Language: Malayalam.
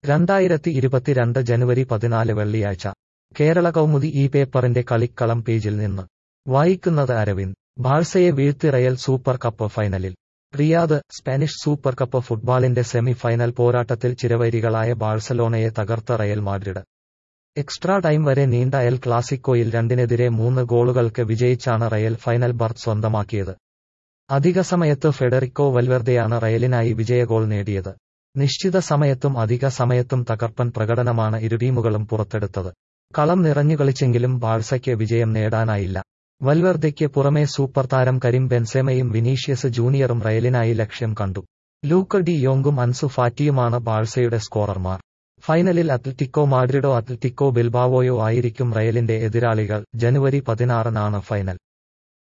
രണ്ടായിരത്തി ഇരുപത്തിരണ്ട് ജനുവരി പതിനാല് വെള്ളിയാഴ്ച കേരള കൗമുദി ഈ പേപ്പറിന്റെ കളിക്കളം പേജിൽ നിന്ന് വായിക്കുന്നത് അരവിന്ദ് ബാഴ്സയെ വീഴ്ത്തി റയൽ സൂപ്പർ കപ്പ് ഫൈനലിൽ റിയാദ് സ്പാനിഷ് സൂപ്പർ കപ്പ് ഫുട്ബോളിന്റെ സെമി ഫൈനൽ പോരാട്ടത്തിൽ ചിരവൈരികളായ ബാഴ്സലോണയെ തകർത്ത റയൽ മാഡ്രിഡ് എക്സ്ട്രാ ടൈം വരെ നീണ്ട എൽ ക്ലാസിക്കോയിൽ രണ്ടിനെതിരെ മൂന്ന് ഗോളുകൾക്ക് വിജയിച്ചാണ് റയൽ ഫൈനൽ ബർത്ത് സ്വന്തമാക്കിയത് അധിക സമയത്ത് ഫെഡറിക്കോ വൽവെർദെയാണ് റയലിനായി വിജയഗോൾ നേടിയത് നിശ്ചിത സമയത്തും അധിക സമയത്തും തകർപ്പൻ പ്രകടനമാണ് ഇരു ടീമുകളും പുറത്തെടുത്തത് കളം നിറഞ്ഞു കളിച്ചെങ്കിലും ബാഴ്സയ്ക്ക് വിജയം നേടാനായില്ല വൽവെർദയ്ക്ക് പുറമെ സൂപ്പർ താരം കരീം ബെൻസെമയും വിനീഷ്യസ് ജൂനിയറും റയലിനായി ലക്ഷ്യം കണ്ടു ലൂക്ക ഡി യോങ്കും അൻസു ഫാറ്റിയുമാണ് ബാഴ്സയുടെ സ്കോറർമാർ ഫൈനലിൽ അത്ലറ്റിക്കോ മാഡ്രിഡോ അത്ലറ്റിക്കോ ബിൽബാവോയോ ആയിരിക്കും റയലിന്റെ എതിരാളികൾ ജനുവരി പതിനാറിനാണ് ഫൈനൽ